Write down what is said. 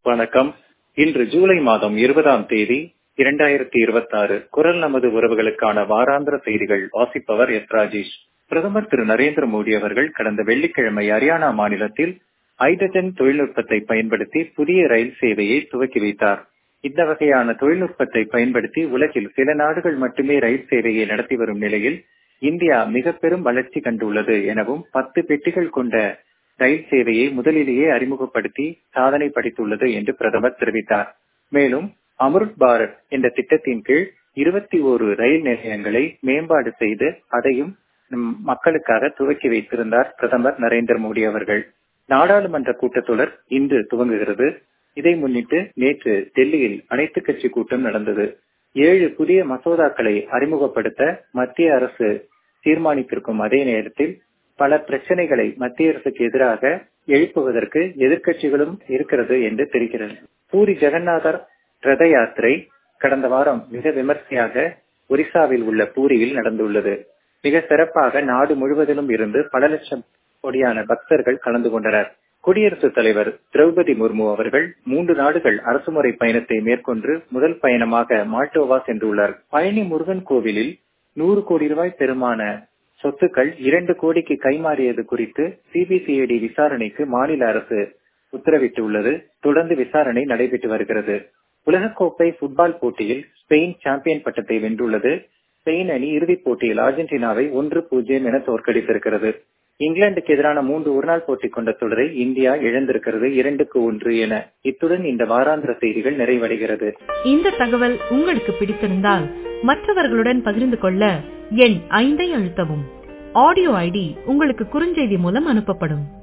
வணக்கம் இன்று ஜூலை மாதம் இருபதாம் தேதி இரண்டாயிரத்தி இருபத்தாறு குரல் நமது உறவுகளுக்கான வாராந்திர செய்திகள் வாசிப்பவர் எஸ் ராஜேஷ் பிரதமர் திரு நரேந்திர மோடி அவர்கள் கடந்த வெள்ளிக்கிழமை ஹரியானா மாநிலத்தில் ஹைட்ரஜன் தொழில்நுட்பத்தை பயன்படுத்தி புதிய ரயில் சேவையை துவக்கி வைத்தார் இந்த வகையான தொழில்நுட்பத்தை பயன்படுத்தி உலகில் சில நாடுகள் மட்டுமே ரயில் சேவையை நடத்தி வரும் நிலையில் இந்தியா மிக பெரும் வளர்ச்சி கண்டுள்ளது எனவும் பத்து பெட்டிகள் கொண்ட ரயில் சேவையை முதலிலேயே அறிமுகப்படுத்தி சாதனை படைத்துள்ளது என்று பிரதமர் தெரிவித்தார் மேலும் அம்ருத் பாரத் என்ற திட்டத்தின் கீழ் இருபத்தி ஓரு ரயில் நிலையங்களை மேம்பாடு செய்து அதையும் மக்களுக்காக துவக்கி வைத்திருந்தார் பிரதமர் நரேந்திர மோடி அவர்கள் நாடாளுமன்ற கூட்டத்தொடர் இன்று துவங்குகிறது இதை முன்னிட்டு நேற்று டெல்லியில் அனைத்து கட்சி கூட்டம் நடந்தது ஏழு புதிய மசோதாக்களை அறிமுகப்படுத்த மத்திய அரசு தீர்மானித்திருக்கும் அதே நேரத்தில் பல பிரச்சனைகளை மத்திய அரசுக்கு எதிராக எழுப்புவதற்கு எதிர்க்கட்சிகளும் இருக்கிறது என்று தெரிகிறது பூரி ஜெகநாதர் ரத யாத்திரை கடந்த வாரம் மிக விமர்சையாக ஒரிசாவில் உள்ள பூரியில் நடந்துள்ளது மிக சிறப்பாக நாடு முழுவதிலும் இருந்து பல லட்சம் கோடியான பக்தர்கள் கலந்து கொண்டனர் குடியரசுத் தலைவர் திரௌபதி முர்மு அவர்கள் மூன்று நாடுகள் அரசுமுறை பயணத்தை மேற்கொண்டு முதல் பயணமாக மால்டோவா சென்றுள்ளார் பழனி முருகன் கோவிலில் நூறு கோடி ரூபாய் பெருமான சொத்துக்கள் இரண்டு கோடிக்கு கைமாறியது குறித்து சிபிசிஐடி விசாரணைக்கு மாநில அரசு உத்தரவிட்டுள்ளது தொடர்ந்து விசாரணை நடைபெற்று வருகிறது உலகக்கோப்பை ஃபுட்பால் போட்டியில் ஸ்பெயின் சாம்பியன் பட்டத்தை வென்றுள்ளது ஸ்பெயின் அணி இறுதிப் போட்டியில் அர்ஜென்டினாவை ஒன்று பூஜ்ஜியம் என தோற்கடித்திருக்கிறது இங்கிலாந்துக்கு எதிரான மூன்று ஒருநாள் போட்டி கொண்ட தொடரை இந்தியா இழந்திருக்கிறது இரண்டுக்கு ஒன்று என இத்துடன் இந்த வாராந்திர செய்திகள் நிறைவடைகிறது இந்த தகவல் உங்களுக்கு பிடித்திருந்தால் மற்றவர்களுடன் பகிர்ந்து கொள்ள எண் ஐந்தை அழுத்தவும் ஆடியோ ஐடி உங்களுக்கு குறுஞ்செய்தி மூலம் அனுப்பப்படும்